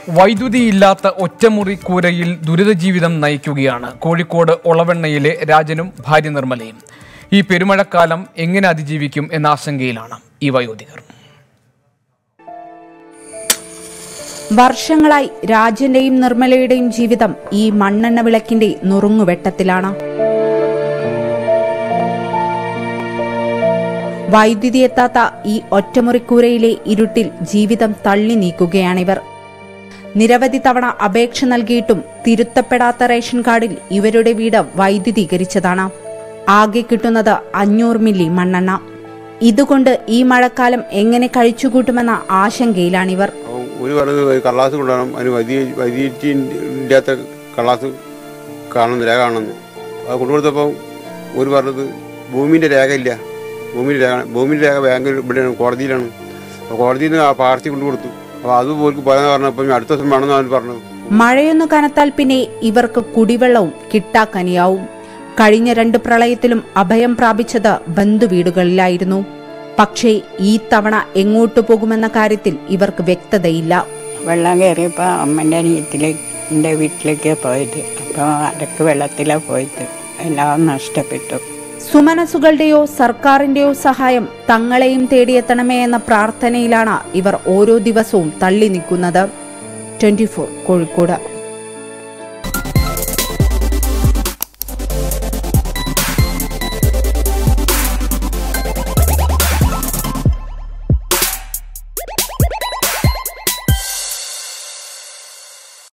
വൈദ്യുതിയില്ലാത്ത ഒറ്റമുറി കൂരയിൽ ദുരിത ജീവിതം നയിക്കുകയാണ് കോഴിക്കോട് ഒളവെണ്ണയിലെ രാജനും ഭാര്യ നിർമ്മലയും ഈ പെരുമഴക്കാലം എങ്ങനെ അതിജീവിക്കും എന്ന ആശങ്കയിലാണ് ഈ വയോധികർ വർഷങ്ങളായി രാജന്റെയും നിർമ്മലയുടെയും ജീവിതം ഈ മണ്ണെണ്ണ വിളക്കിന്റെ നുറുങ്ങുവെട്ടത്തിലാണ് വൈദ്യുതി എത്താത്ത ഈ ഒറ്റമുറിക്കൂരയിലെ ഇരുട്ടിൽ ജീവിതം തള്ളി നീക്കുകയാണിവർ നിരവധി തവണ അപേക്ഷ നൽകിയിട്ടും തിരുത്തപ്പെടാത്ത റേഷൻ കാർഡിൽ ഇവരുടെ വീട് വൈദ്യുതീകരിച്ചതാണ് ആകെ കിട്ടുന്നത് അഞ്ഞൂറ് മില്ലി മണ്ണെണ്ണ ഇതുകൊണ്ട് ഈ മഴക്കാലം എങ്ങനെ കഴിച്ചുകൂട്ടുമെന്ന ആശങ്കയിലാണിവർ അപ്പോൾ ഒരു പറഞ്ഞത് ഒരു കള്ളാസ് കൊണ്ടുവരണം അതിന് വൈദ്യ വൈദ്യുതിയില്ലാത്ത കള്ളാസ് കാണുന്നു രേഖ കാണുന്നു അത് കൊണ്ടുകൊടുത്തപ്പോൾ ഒരു പറഞ്ഞത് ഭൂമിൻ്റെ രേഖ ഇല്ല ഭൂമിൻ്റെ രേഖ ഭൂമിൻ്റെ രേഖ ബാങ്കിൽ ഇവിടെയാണ് കോടതിയിലാണ് അപ്പോൾ കോടതിയിൽ നിന്ന് ആ പാർട്ടി കൊണ്ടു കൊടുത്തു അപ്പോൾ അത് പോലും പറയാൻ പറഞ്ഞപ്പോൾ അടുത്ത ദിവസം വേണമെന്ന് അവൻ പറഞ്ഞത് മഴയൊന്നു കനത്താൽ പിന്നെ ഇവർക്ക് കുടിവെള്ളവും കിട്ടാക്കനിയാവും കഴിഞ്ഞ രണ്ട് പ്രളയത്തിലും അഭയം പ്രാപിച്ചത് ബന്ധുവീടുകളിലായിരുന്നു പക്ഷേ ഈ തവണ എങ്ങോട്ടു പോകുമെന്ന കാര്യത്തിൽ ഇവർക്ക് വ്യക്തതയില്ല വെള്ളം കയറിയപ്പോൾ അമ്മൻ്റെ അനിയത്തിലേക്ക് എൻ്റെ വീട്ടിലേക്ക് പോയത് അപ്പോൾ അടക്ക് വെള്ളത്തിലാണ് പോയത് എല്ലാം നഷ്ടപ്പെട്ടു സുമനസുകളുടെയോ സർക്കാരിന്റെയോ സഹായം തങ്ങളെയും തേടിയെത്തണമേ എന്ന പ്രാർത്ഥനയിലാണ് ഇവർ ഓരോ ദിവസവും തള്ളി നിൽക്കുന്നത് ട്വന്റി കോഴിക്കോട്